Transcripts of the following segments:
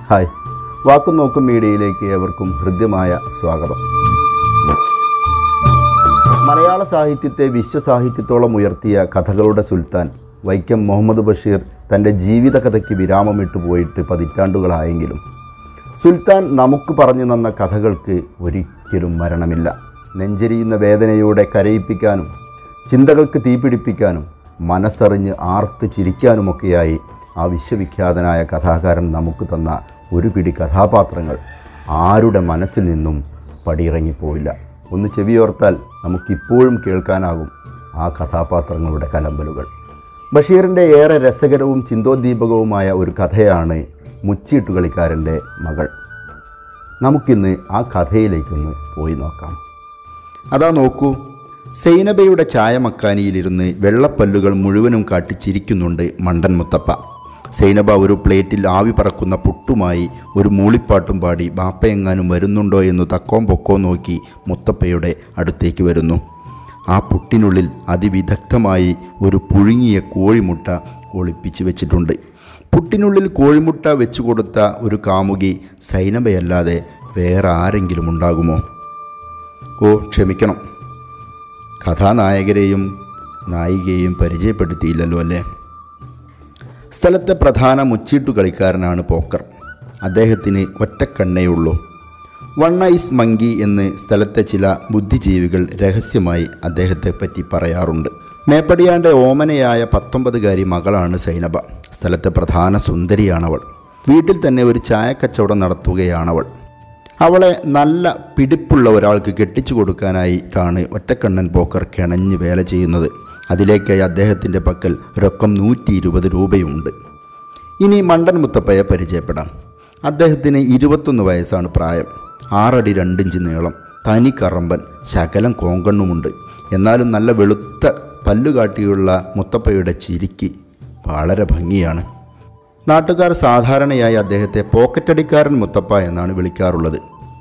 hi വാക്കും നോക്കും മീഡിയയിലേക്ക് ഏവർക്കും ഹൃദ്യമായ സ്വാഗതം മലയാള സാഹിത്യത്തെ വിശ്വസാഹിത്യത്തോളം ഉയർത്തിയ കഥകളുടെ സുൽത്താൻ വൈക്കം മുഹമ്മദ് ബഷീർ തൻ്റെ ജീവിതകഥയ്ക്ക് വിരാമമിട്ട് പോയിട്ട് പതിറ്റാണ്ടുകളായെങ്കിലും സുൽത്താൻ നമുക്ക് പറഞ്ഞു തന്ന കഥകൾക്ക് ഒരിക്കലും മരണമില്ല നെഞ്ചെരിയുന്ന വേദനയോടെ കരയിപ്പിക്കാനും ചിന്തകൾക്ക് തീപിടിപ്പിക്കാനും മനസ്സറിഞ്ഞ് ആർത്ത് ചിരിക്കാനുമൊക്കെയായി ആ വിശ്വവിഖ്യാതനായ കഥാകാരൻ നമുക്ക് തന്ന ഒരു പിടി കഥാപാത്രങ്ങൾ ആരുടെ മനസ്സിൽ നിന്നും പടിയിറങ്ങിപ്പോയില്ല ഒന്ന് ചെവിയോർത്താൽ നമുക്കിപ്പോഴും കേൾക്കാനാകും ആ കഥാപാത്രങ്ങളുടെ കലമ്പലുകൾ ബഷീറിൻ്റെ ഏറെ രസകരവും ചിന്തോദ്ദീപകവുമായ ഒരു കഥയാണ് മുച്ചീട്ടുകളിക്കാരൻ്റെ മകൾ നമുക്കിന്ന് ആ കഥയിലേക്കൊന്ന് പോയി നോക്കാം അതാ നോക്കൂ സൈനബയുടെ ചായമക്കാനിയിലിരുന്ന് വെള്ളപ്പല്ലുകൾ മുഴുവനും കാട്ടി ചിരിക്കുന്നുണ്ട് മണ്ടൻ മുത്തപ്പ സൈനബ ഒരു പ്ലേറ്റിൽ ആവി പറക്കുന്ന പുട്ടുമായി ഒരു മൂളിപ്പാട്ടും പാടി ബാപ്പയെങ്ങാനും വരുന്നുണ്ടോ എന്ന് തക്കോം പൊക്കോ നോക്കി മുത്തപ്പയുടെ അടുത്തേക്ക് വരുന്നു ആ പുട്ടിനുള്ളിൽ അതിവിദഗ്ധമായി ഒരു പുഴുങ്ങിയ കോഴിമുട്ട ഒളിപ്പിച്ച് വെച്ചിട്ടുണ്ട് പുട്ടിനുള്ളിൽ കോഴിമുട്ട വെച്ചു കൊടുത്ത ഒരു കാമുകി സൈനബയല്ലാതെ വേറെ ആരെങ്കിലും ഉണ്ടാകുമോ ഓ ക്ഷമിക്കണം കഥാനായകരെയും നായികയെയും പരിചയപ്പെടുത്തിയില്ലല്ലോ അല്ലേ സ്ഥലത്തെ പ്രധാന മുച്ചീട്ടു കളിക്കാരനാണ് പോക്കർ അദ്ദേഹത്തിന് ഒറ്റക്കണ്ണേയുള്ളൂ വൺ ഐസ് മങ്കി എന്ന് സ്ഥലത്തെ ചില ബുദ്ധിജീവികൾ രഹസ്യമായി അദ്ദേഹത്തെ പറ്റി പറയാറുണ്ട് മേപ്പടിയാൻ്റെ ഓമനയായ പത്തൊമ്പതുകാരി മകളാണ് സൈനബ സ്ഥലത്തെ പ്രധാന സുന്ദരിയാണവൾ വീട്ടിൽ തന്നെ ഒരു ചായക്കച്ചവടം നടത്തുകയാണവൾ അവളെ നല്ല പിടിപ്പുള്ള ഒരാൾക്ക് കെട്ടിച്ചു കൊടുക്കാനായിട്ടാണ് ഒറ്റക്കണ്ണൻ പോക്കർ കിണഞ്ഞ് വേല ചെയ്യുന്നത് അതിലേക്കായി അദ്ദേഹത്തിൻ്റെ പക്കൽ രൊക്കം നൂറ്റി ഇരുപത് രൂപയുണ്ട് ഇനി മണ്ടൻ മുത്തപ്പയെ പരിചയപ്പെടാം അദ്ദേഹത്തിന് ഇരുപത്തൊന്ന് വയസ്സാണ് പ്രായം ആറടി രണ്ടിഞ്ച് നീളം തനി കറമ്പൻ ശകലം കോങ്കണ്ണുമുണ്ട് എന്നാലും നല്ല വെളുത്ത പല്ലുകാട്ടിയുള്ള മുത്തപ്പയുടെ ചിരിക്ക് വളരെ ഭംഗിയാണ് നാട്ടുകാർ സാധാരണയായി അദ്ദേഹത്തെ പോക്കറ്റടിക്കാരൻ മുത്തപ്പ എന്നാണ് വിളിക്കാറുള്ളത്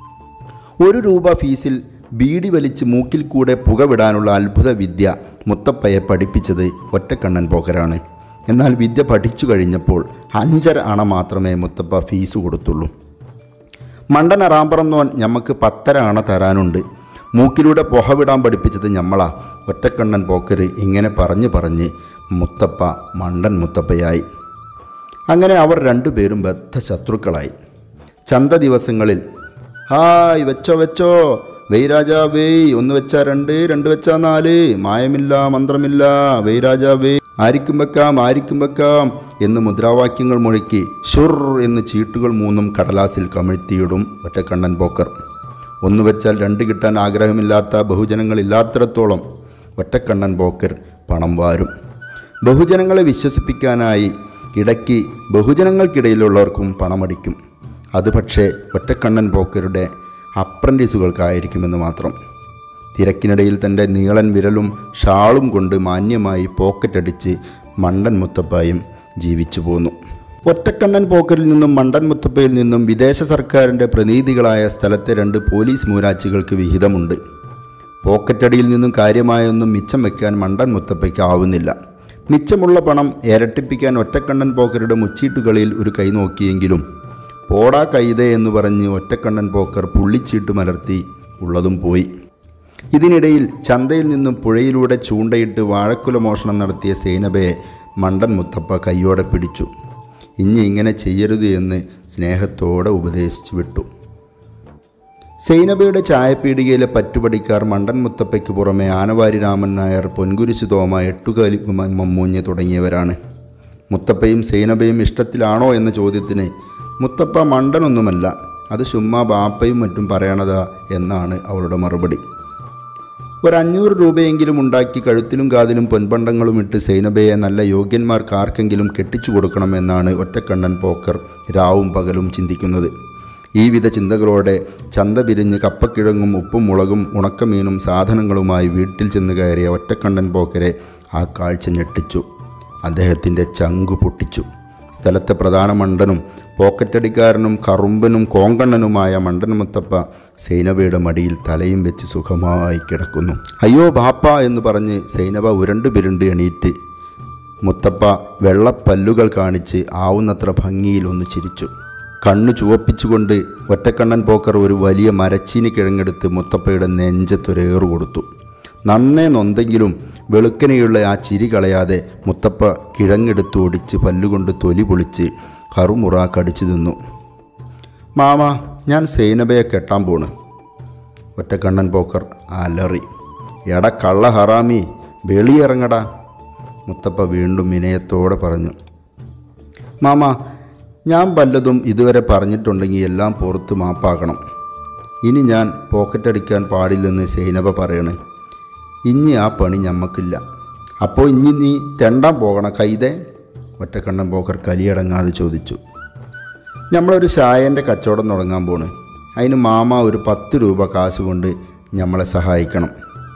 ഒരു രൂപ ഫീസിൽ ബീഡി വലിച്ച് മൂക്കിൽ കൂടെ പുകവിടാനുള്ള അത്ഭുത വിദ്യ മുത്തപ്പയെ പഠിപ്പിച്ചത് ഒറ്റക്കണ്ണൻ പോക്കരാണ് എന്നാൽ വിദ്യ പഠിച്ചു കഴിഞ്ഞപ്പോൾ അഞ്ചര അണ മാത്രമേ മുത്തപ്പ ഫീസ് കൊടുത്തുള്ളൂ മണ്ടൻ അറാമ്പറന്നോൻ ഞമ്മക്ക് പത്തര അണ തരാനുണ്ട് മൂക്കിലൂടെ പുക വിടാൻ പഠിപ്പിച്ചത് ഞമ്മളാ ഒറ്റക്കണ്ണൻ പോക്കര് ഇങ്ങനെ പറഞ്ഞു പറഞ്ഞ് മുത്തപ്പ മണ്ടൻ മുത്തപ്പയായി അങ്ങനെ അവർ രണ്ടുപേരും ബദ്ധ ശത്രുക്കളായി ചന്ത ദിവസങ്ങളിൽ ഹായ് വെച്ചോ വെച്ചോ വെയ് രാജാ വെയ് ഒന്ന് വെച്ചാ രണ്ട് രണ്ട് വെച്ചാ നാല് മായമില്ല മന്ത്രമില്ല വെയ് രാജാ വെയ് ആരിക്കും വെക്കാം ആരിക്കും വെക്കാം എന്ന് മുദ്രാവാക്യങ്ങൾ മുഴക്കി ഷുർ എന്ന് ചീട്ടുകൾ മൂന്നും കടലാസിൽ കമിഴ്ത്തിയിടും ഒറ്റക്കണ്ണൻ പോക്കർ ഒന്ന് വെച്ചാൽ രണ്ട് കിട്ടാൻ ആഗ്രഹമില്ലാത്ത ബഹുജനങ്ങളില്ലാത്തിടത്തോളം ഒറ്റക്കണ്ണൻ പോക്കർ പണം വാരും ബഹുജനങ്ങളെ വിശ്വസിപ്പിക്കാനായി ഇടയ്ക്ക് ബഹുജനങ്ങൾക്കിടയിലുള്ളവർക്കും പണമടിക്കും അത് പക്ഷേ ഒറ്റക്കണ്ണൻ പോക്കരുടെ അപ്രൻറ്റീസുകൾക്കായിരിക്കുമെന്ന് മാത്രം തിരക്കിനിടയിൽ തൻ്റെ നീളൻ വിരലും ഷാളും കൊണ്ട് മാന്യമായി പോക്കറ്റടിച്ച് മണ്ടൻ മുത്തപ്പായും ജീവിച്ചു പോന്നു ഒറ്റക്കണ്ണൻ പോക്കറിൽ നിന്നും മണ്ടൻ മുത്തപ്പയിൽ നിന്നും വിദേശ സർക്കാരിൻ്റെ പ്രതിനിധികളായ സ്ഥലത്തെ രണ്ട് പോലീസ് മൂരാച്ചികൾക്ക് വിഹിതമുണ്ട് പോക്കറ്റടിയിൽ നിന്നും കാര്യമായൊന്നും മിച്ചം വയ്ക്കാൻ മണ്ടൻ മുത്തപ്പയ്ക്ക് ആവുന്നില്ല മിച്ചമുള്ള പണം ഇരട്ടിപ്പിക്കാൻ ഒറ്റക്കണ്ണൻ പോക്കറുടെ മുച്ചീട്ടുകളിൽ ഒരു കൈ നോക്കിയെങ്കിലും പോടാ കൈതേ എന്ന് പറഞ്ഞ് ഒറ്റക്കണ്ണൻ പോക്കർ പുള്ളിച്ചീട്ട് മലർത്തി ഉള്ളതും പോയി ഇതിനിടയിൽ ചന്തയിൽ നിന്നും പുഴയിലൂടെ ചൂണ്ടയിട്ട് വാഴക്കുല മോഷണം നടത്തിയ സേനബയെ മണ്ടൻ മുത്തപ്പ കൈയോടെ പിടിച്ചു ഇനി ഇങ്ങനെ ചെയ്യരുത് എന്ന് സ്നേഹത്തോടെ ഉപദേശിച്ചു വിട്ടു സൈനബയുടെ ചായപ്പീടികയിലെ പറ്റുപടിക്കാർ മണ്ടൻ മുത്തപ്പയ്ക്ക് പുറമെ ആനവാരി രാമൻ നായർ പൊൻകുരിശു തോമ എട്ടുകാലി മമ്മൂഞ്ഞ് തുടങ്ങിയവരാണ് മുത്തപ്പയും സൈനബയും ഇഷ്ടത്തിലാണോ എന്ന ചോദ്യത്തിന് മുത്തപ്പ മണ്ടനൊന്നുമല്ല അത് ചുമ്മാ ബാപ്പയും മറ്റും പറയണതാ എന്നാണ് അവളുടെ മറുപടി ഒരു അഞ്ഞൂറ് രൂപയെങ്കിലും ഉണ്ടാക്കി കഴുത്തിലും കാതിലും പൊൻപണ്ടങ്ങളും ഇട്ട് സൈനബയെ നല്ല യോഗ്യന്മാർക്ക് ആർക്കെങ്കിലും കെട്ടിച്ചു കൊടുക്കണമെന്നാണ് ഒറ്റക്കണ്ണൻ പോക്കർ രാവും പകലും ചിന്തിക്കുന്നത് ഈ വിധ ചിന്തകളോടെ ചന്ത പിരിഞ്ഞ് കപ്പക്കിഴങ്ങും ഉപ്പും മുളകും ഉണക്കമീനും സാധനങ്ങളുമായി വീട്ടിൽ ചെന്ന് കയറിയ ഒറ്റക്കണ്ണൻ പോക്കരെ ആ കാഴ്ച ഞെട്ടിച്ചു അദ്ദേഹത്തിൻ്റെ ചങ്കു പൊട്ടിച്ചു സ്ഥലത്തെ പ്രധാന മണ്ടനും പോക്കറ്റടിക്കാരനും കറുമ്പനും കോങ്കണ്ണനുമായ മണ്ടൻ മുത്തപ്പ സൈനബയുടെ മടിയിൽ തലയും വെച്ച് സുഖമായി കിടക്കുന്നു അയ്യോ ബാപ്പ എന്ന് പറഞ്ഞ് സൈനബ ഉരുണ്ട് പിരുണ്ട് എണീറ്റ് മുത്തപ്പ വെള്ളപ്പല്ലുകൾ കാണിച്ച് ആവുന്നത്ര ഭംഗിയിൽ ഒന്ന് ചിരിച്ചു കണ്ണു ചുവപ്പിച്ചുകൊണ്ട് ഒറ്റക്കണ്ണൻ പോക്കർ ഒരു വലിയ മരച്ചീനി കിഴങ്ങെടുത്ത് മുത്തപ്പയുടെ നെഞ്ചത്തൊരേറു കൊടുത്തു നന്നേ നൊന്തെങ്കിലും വെളുക്കനെയുള്ള ആ ചിരി കളയാതെ മുത്തപ്പ കിഴങ്ങെടുത്ത് ഒടിച്ച് പല്ലുകൊണ്ട് തൊലി പൊളിച്ച് കറുമുറ കടിച്ചു തിന്നു മാമ ഞാൻ സൈനബയെ കെട്ടാൻ പോണ് ഒറ്റക്കണ്ണൻ പോക്കർ അലറി എട കള്ള ഹറാമി വെളിയിറങ്ങടാ മുത്തപ്പ വീണ്ടും വിനയത്തോടെ പറഞ്ഞു മാമ ഞാൻ വല്ലതും ഇതുവരെ പറഞ്ഞിട്ടുണ്ടെങ്കിൽ എല്ലാം പുറത്ത് മാപ്പാക്കണം ഇനി ഞാൻ പോക്കറ്റടിക്കാൻ പാടില്ലെന്ന് സൈനബ പറയണ് ഇനി ആ പണി ഞമ്മക്കില്ല അപ്പോൾ ഇനി നീ തെണ്ടാൻ പോകണം കൈതേ ഒറ്റക്കണ്ണൻ പോക്കർ കലിയടങ്ങാതെ ചോദിച്ചു നമ്മളൊരു ചായൻ്റെ കച്ചവടം തുടങ്ങാൻ പോണ് അതിന് മാമ ഒരു പത്ത് രൂപ കാശ് കൊണ്ട് നമ്മളെ സഹായിക്കണം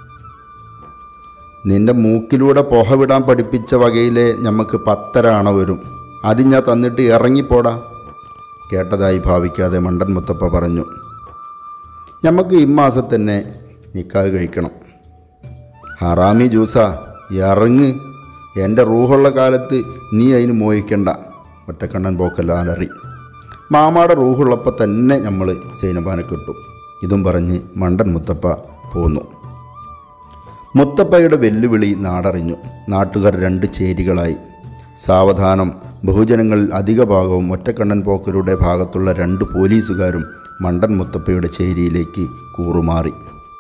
നിന്റെ മൂക്കിലൂടെ പുക വിടാൻ പഠിപ്പിച്ച വകയിലെ നമുക്ക് പത്തര അണ വരും അത് ഞാൻ തന്നിട്ട് ഇറങ്ങിപ്പോടാ കേട്ടതായി ഭാവിക്കാതെ മണ്ടൻ മുത്തപ്പ പറഞ്ഞു നമുക്ക് ഇമ്മാസം തന്നെ നിക്കാഹ് കഴിക്കണം ഹറാമി ജ്യൂസാ ഇറങ്ങ് എൻ്റെ റൂഹുള്ള കാലത്ത് നീ അതിന് മോഹിക്കണ്ട ഒറ്റക്കണ്ണൻ പോക്കല്ല അലറി മാമാടെ റൂഹുള്ളപ്പോൾ തന്നെ നമ്മൾ സൈനബാനെ കിട്ടും ഇതും പറഞ്ഞ് മണ്ടൻ മുത്തപ്പ പോന്നു മുത്തപ്പയുടെ വെല്ലുവിളി നാടറിഞ്ഞു നാട്ടുകാർ രണ്ട് ചേരികളായി സാവധാനം ബഹുജനങ്ങളിൽ അധിക ഭാഗവും ഒറ്റക്കണ്ണൻ പോക്കരുടെ ഭാഗത്തുള്ള രണ്ട് പോലീസുകാരും മണ്ടൻ മുത്തപ്പയുടെ ചേരിയിലേക്ക് കൂറുമാറി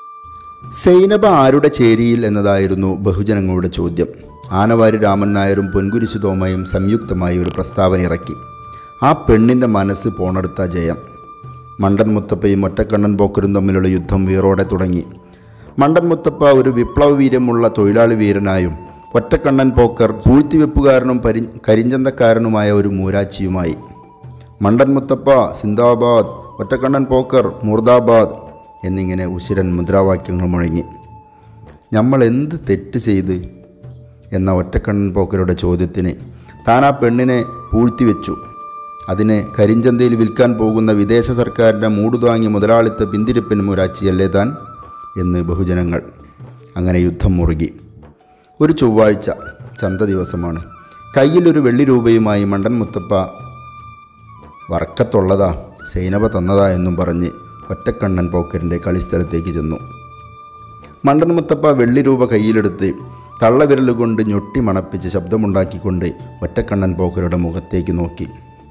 സൈനബ ആരുടെ ചേരിയിൽ എന്നതായിരുന്നു ബഹുജനങ്ങളുടെ ചോദ്യം ആനവാരി രാമൻ നായരും പൊൻകുരിശു തോമയും സംയുക്തമായി ഒരു പ്രസ്താവന ഇറക്കി ആ പെണ്ണിൻ്റെ മനസ്സ് പോണെടുത്ത ജയം മണ്ടൻ മുത്തപ്പയും ഒറ്റക്കണ്ണൻ പോക്കരും തമ്മിലുള്ള യുദ്ധം വീറോടെ തുടങ്ങി മണ്ടൻ മുത്തപ്പ ഒരു വിപ്ലവ വീര്യമുള്ള തൊഴിലാളി വീരനായും ഒറ്റക്കണ്ണൻ പോക്കർ പൂഴ്ത്തിവെപ്പുകാരനും പരി കരിഞ്ചന്തക്കാരനുമായ ഒരു മൂരാച്ചിയുമായി മണ്ടൻ മുത്തപ്പ സിന്ദാബാദ് ഒറ്റക്കണ്ണൻ പോക്കർ മുർദാബാദ് എന്നിങ്ങനെ ഉശിരൻ മുദ്രാവാക്യങ്ങൾ മുഴങ്ങി നമ്മൾ എന്ത് തെറ്റ് ചെയ്ത് എന്ന ഒറ്റക്കണ്ണൻ പോക്കരുടെ ചോദ്യത്തിന് താൻ ആ പെണ്ണിനെ പൂഴ്ത്തിവെച്ചു അതിനെ കരിഞ്ചന്തയിൽ വിൽക്കാൻ പോകുന്ന വിദേശ സർക്കാരിൻ്റെ മൂടുതാങ്ങി മുതലാളിത്ത പിന്തിരിപ്പിന് മുരാച്ചിയല്ലേ താൻ എന്ന് ബഹുജനങ്ങൾ അങ്ങനെ യുദ്ധം മുറുകി ഒരു ചൊവ്വാഴ്ച ചന്ത ദിവസമാണ് കയ്യിലൊരു വെള്ളി രൂപയുമായി മണ്ടൻ മുത്തപ്പ വർക്കത്തുള്ളതാ സൈനബ തന്നതാ എന്നും പറഞ്ഞ് ഒറ്റക്കണ്ണൻ പോക്കറിൻ്റെ കളിസ്ഥലത്തേക്ക് ചെന്നു മണ്ടൻ മുത്തപ്പ വെള്ളി രൂപ കയ്യിലെടുത്ത് തള്ളവിരൽ കൊണ്ട് ഞൊട്ടി മണപ്പിച്ച് ശബ്ദമുണ്ടാക്കിക്കൊണ്ട് ഒറ്റക്കണ്ണൻ പോക്കരുടെ മുഖത്തേക്ക് നോക്കി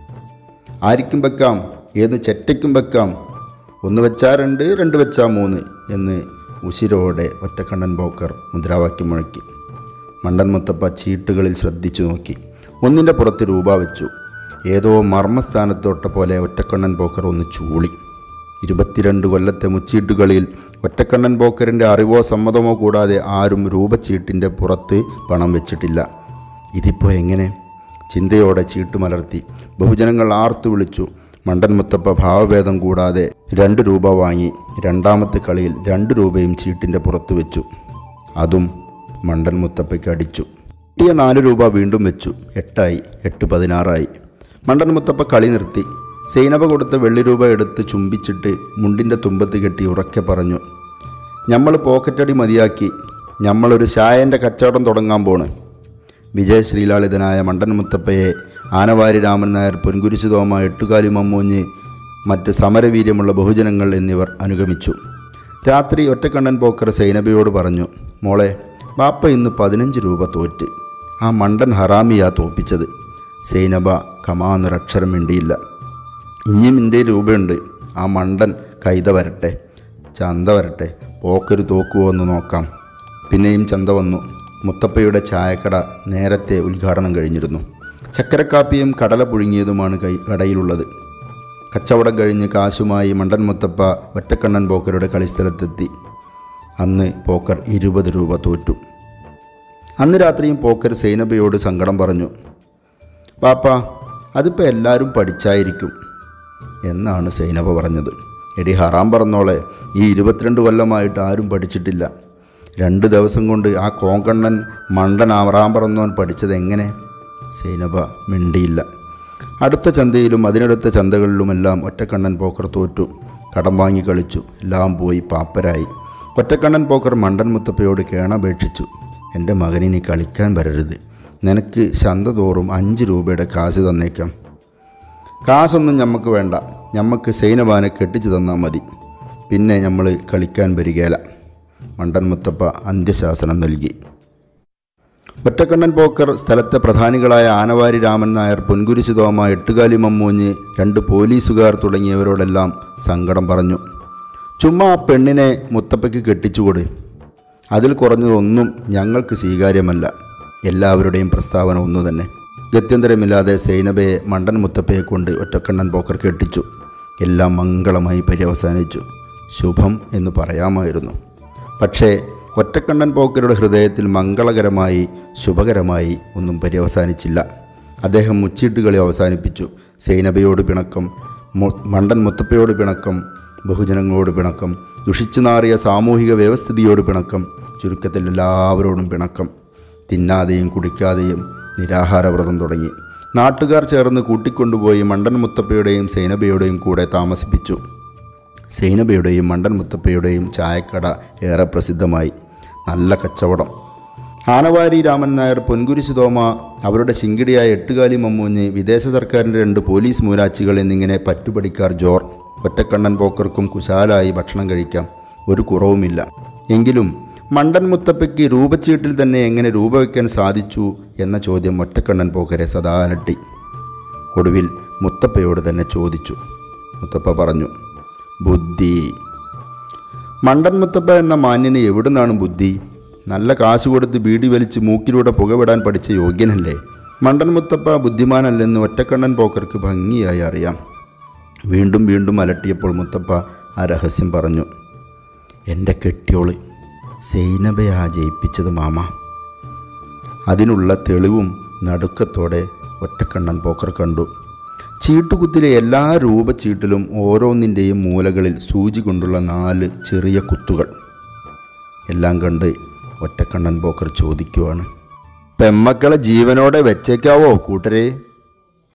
ആരിക്കും വെക്കാം ഏത് ചെറ്റയ്ക്കും വെക്കാം ഒന്ന് വെച്ചാൽ രണ്ട് രണ്ട് വെച്ചാൽ മൂന്ന് എന്ന് ഉശിരോടെ ഒറ്റക്കണ്ണൻ പോക്കർ മുദ്രാവാക്യം മുഴക്കി മണ്ടൻ മുത്തപ്പ ചീട്ടുകളിൽ ശ്രദ്ധിച്ചു നോക്കി ഒന്നിൻ്റെ പുറത്ത് രൂപ വെച്ചു ഏതോ മർമ്മസ്ഥാനത്തൊട്ട പോലെ ഒറ്റക്കണ്ണൻ പോക്കർ ഒന്ന് ചൂളി ഇരുപത്തിരണ്ട് കൊല്ലത്തെ മുച്ചീട്ടുകളിൽ ഒറ്റക്കണ്ണൻ പോക്കറിൻ്റെ അറിവോ സമ്മതമോ കൂടാതെ ആരും രൂപച്ചീട്ടിൻ്റെ പുറത്ത് പണം വെച്ചിട്ടില്ല ഇതിപ്പോൾ എങ്ങനെ ചിന്തയോടെ ചീട്ടുമലർത്തി ബഹുജനങ്ങൾ ആർത്തു വിളിച്ചു മണ്ടൻ മുത്തപ്പ ഭാവഭേദം കൂടാതെ രണ്ട് രൂപ വാങ്ങി രണ്ടാമത്തെ കളിയിൽ രണ്ട് രൂപയും ചീട്ടിൻ്റെ പുറത്ത് വെച്ചു അതും മണ്ടൻ മുത്തപ്പയ്ക്ക് അടിച്ചു കിട്ടിയ നാല് രൂപ വീണ്ടും വെച്ചു എട്ടായി എട്ട് പതിനാറായി മണ്ടൻ മുത്തപ്പ കളി നിർത്തി സൈനബ കൊടുത്ത വെള്ളി രൂപ എടുത്ത് ചുംബിച്ചിട്ട് മുണ്ടിൻ്റെ തുമ്പത്ത് കെട്ടി ഉറക്കെ പറഞ്ഞു നമ്മൾ പോക്കറ്റടി മതിയാക്കി നമ്മളൊരു ചായൻ്റെ കച്ചവടം തുടങ്ങാൻ പോണ് വിജയ ശ്രീലാളിതനായ മണ്ടൻ മുത്തപ്പയെ ആനവാരി രാമൻ നായർ പൊൻകുരിശു തോമ എട്ടുകാലി മമ്മൂഞ്ഞ് മറ്റ് സമരവീര്യമുള്ള ബഹുജനങ്ങൾ എന്നിവർ അനുഗമിച്ചു രാത്രി ഒറ്റക്കണ്ണൻ പോക്കർ സൈനബയോട് പറഞ്ഞു മോളെ ബാപ്പ ഇന്ന് പതിനഞ്ച് രൂപ തോറ്റ് ആ മണ്ടൻ ഹറാമിയാ തോപ്പിച്ചത് സൈനബ കമാന്നൊരക്ഷരം മിണ്ടിയില്ല ഇനിയും എൻ്റെ രൂപയുണ്ട് ആ മണ്ടൻ കൈത വരട്ടെ ചന്ത വരട്ടെ പോക്കൊരു തോക്കുവോ എന്ന് നോക്കാം പിന്നെയും ചന്ത വന്നു മുത്തപ്പയുടെ ചായക്കട നേരത്തെ ഉദ്ഘാടനം കഴിഞ്ഞിരുന്നു ചക്കരക്കാപ്പിയും കടല പുഴുങ്ങിയതുമാണ് കൈ കടയിലുള്ളത് കച്ചവടം കഴിഞ്ഞ് കാശുമായി മണ്ടൻ മുത്തപ്പ ഒറ്റക്കണ്ണൻ പോക്കറുടെ കളിസ്ഥലത്തെത്തി അന്ന് പോക്കർ ഇരുപത് രൂപ തോറ്റു അന്ന് രാത്രിയും പോക്കർ സൈനബയോട് സങ്കടം പറഞ്ഞു പാപ്പ അതിപ്പോൾ എല്ലാവരും പഠിച്ചായിരിക്കും എന്നാണ് സൈനബ പറഞ്ഞത് എടി ഹറാം പറഞ്ഞോളെ ഈ ഇരുപത്തിരണ്ട് കൊല്ലമായിട്ട് ആരും പഠിച്ചിട്ടില്ല രണ്ട് ദിവസം കൊണ്ട് ആ കോങ്കണ്ണൻ മണ്ടൻ ഹറാം പറഞ്ഞവൻ പഠിച്ചത് എങ്ങനെ സൈനബ മിണ്ടിയില്ല അടുത്ത ചന്തയിലും അതിനടുത്ത ചന്തകളിലുമെല്ലാം ഒറ്റക്കണ്ണൻ പോക്കർ തോറ്റു കടം വാങ്ങി കളിച്ചു എല്ലാം പോയി പാപ്പരായി ഒറ്റക്കണ്ണൻ പോക്കർ മണ്ടൻ മുത്തപ്പയോട് കേണപേക്ഷിച്ചു എൻ്റെ മകനിനി കളിക്കാൻ വരരുത് നിനക്ക് ചന്ത തോറും അഞ്ച് രൂപയുടെ കാശ് തന്നേക്കാം കാശൊന്നും ഞമ്മക്ക് വേണ്ട ഞമ്മക്ക് സൈനബാനെ കെട്ടിച്ചു തന്നാൽ മതി പിന്നെ നമ്മൾ കളിക്കാൻ വരികയില്ല മണ്ടൻ മുത്തപ്പ അന്ത്യശാസനം നൽകി ഒറ്റക്കണ്ണൻ പോക്കർ സ്ഥലത്തെ പ്രധാനികളായ ആനവാരി രാമൻ നായർ പൊൻകുരിശു തോമ എട്ടുകാലി മമ്മൂഞ്ഞ് രണ്ട് പോലീസുകാർ തുടങ്ങിയവരോടെല്ലാം സങ്കടം പറഞ്ഞു ചുമ്മാ ആ പെണ്ണിനെ മുത്തപ്പയ്ക്ക് കെട്ടിച്ചുകൊട് അതിൽ കുറഞ്ഞതൊന്നും ഞങ്ങൾക്ക് സ്വീകാര്യമല്ല എല്ലാവരുടെയും പ്രസ്താവന ഒന്നു തന്നെ ഗത്യന്തരമില്ലാതെ സൈനബയെ മണ്ടൻ മുത്തപ്പയെ കൊണ്ട് ഒറ്റക്കണ്ണൻ പോക്കർ കെട്ടിച്ചു എല്ലാം മംഗളമായി പര്യവസാനിച്ചു ശുഭം എന്ന് പറയാമായിരുന്നു പക്ഷേ ഒറ്റക്കണ്ണൻ പോക്കരുടെ ഹൃദയത്തിൽ മംഗളകരമായി ശുഭകരമായി ഒന്നും പര്യവസാനിച്ചില്ല അദ്ദേഹം മുച്ചീട്ടുകളി അവസാനിപ്പിച്ചു സൈനബയോട് പിണക്കം മു- മണ്ടൻ മുത്തപ്പയോട് പിണക്കം ബഹുജനങ്ങളോട് പിണക്കം ദുഷിച്ചു നാറിയ സാമൂഹിക വ്യവസ്ഥിതിയോട് പിണക്കം ചുരുക്കത്തിൽ എല്ലാവരോടും പിണക്കം തിന്നാതെയും കുടിക്കാതെയും നിരാഹാരവ്രതം തുടങ്ങി നാട്ടുകാർ ചേർന്ന് കൂട്ടിക്കൊണ്ടുപോയി മണ്ടൻ മുത്തപ്പയുടെയും സൈനബയുടെയും കൂടെ താമസിപ്പിച്ചു സൈനബയുടെയും മണ്ടൻ മുത്തപ്പയുടെയും ചായക്കട ഏറെ പ്രസിദ്ധമായി നല്ല കച്ചവടം ആനവാരി രാമൻ നായർ പൊൻകുരിശു തോമ അവരുടെ ശിങ്കിടിയായ എട്ടുകാലി മമ്മൂഞ്ഞ് വിദേശ സർക്കാരിൻ്റെ രണ്ട് പോലീസ് മൂരാച്ചികൾ എന്നിങ്ങനെ പറ്റുപടിക്കാർ ജോർ ഒറ്റക്കണ്ണൻ പോക്കർക്കും കുശാലായി ഭക്ഷണം കഴിക്കാം ഒരു കുറവുമില്ല എങ്കിലും മണ്ടൻ മുത്തപ്പയ്ക്ക് രൂപച്ചീട്ടിൽ തന്നെ എങ്ങനെ രൂപ വയ്ക്കാൻ സാധിച്ചു എന്ന ചോദ്യം ഒറ്റക്കണ്ണൻ പോക്കരെ സദാ അലട്ടി ഒടുവിൽ മുത്തപ്പയോട് തന്നെ ചോദിച്ചു മുത്തപ്പ പറഞ്ഞു ബുദ്ധി മണ്ടൻ മുത്തപ്പ എന്ന മാന്യന് എവിടുന്നാണ് ബുദ്ധി നല്ല കാശ് കൊടുത്ത് ബീഡി വലിച്ച് മൂക്കിലൂടെ പുകവിടാൻ പഠിച്ച യോഗ്യനല്ലേ മണ്ടൻ മുത്തപ്പ ബുദ്ധിമാനല്ലെന്ന് ഒറ്റക്കണ്ണൻ പോക്കർക്ക് ഭംഗിയായി അറിയാം വീണ്ടും വീണ്ടും അലട്ടിയപ്പോൾ മുത്തപ്പ ആ രഹസ്യം പറഞ്ഞു എൻ്റെ കെട്ടിയോള് സൈനബയാ ജയിപ്പിച്ചത് മാമ അതിനുള്ള തെളിവും നടുക്കത്തോടെ ഒറ്റക്കണ്ണൻ പോക്കർ കണ്ടു ചീട്ടുകുത്തിലെ എല്ലാ രൂപച്ചീട്ടിലും ഓരോന്നിൻ്റെയും മൂലകളിൽ സൂചി കൊണ്ടുള്ള നാല് ചെറിയ കുത്തുകൾ എല്ലാം കണ്ട് ഒറ്റക്കണ്ണൻ പോക്കർ ചോദിക്കുവാണ് പെമ്മക്കളെ ജീവനോടെ വെച്ചേക്കാവോ കൂട്ടരെ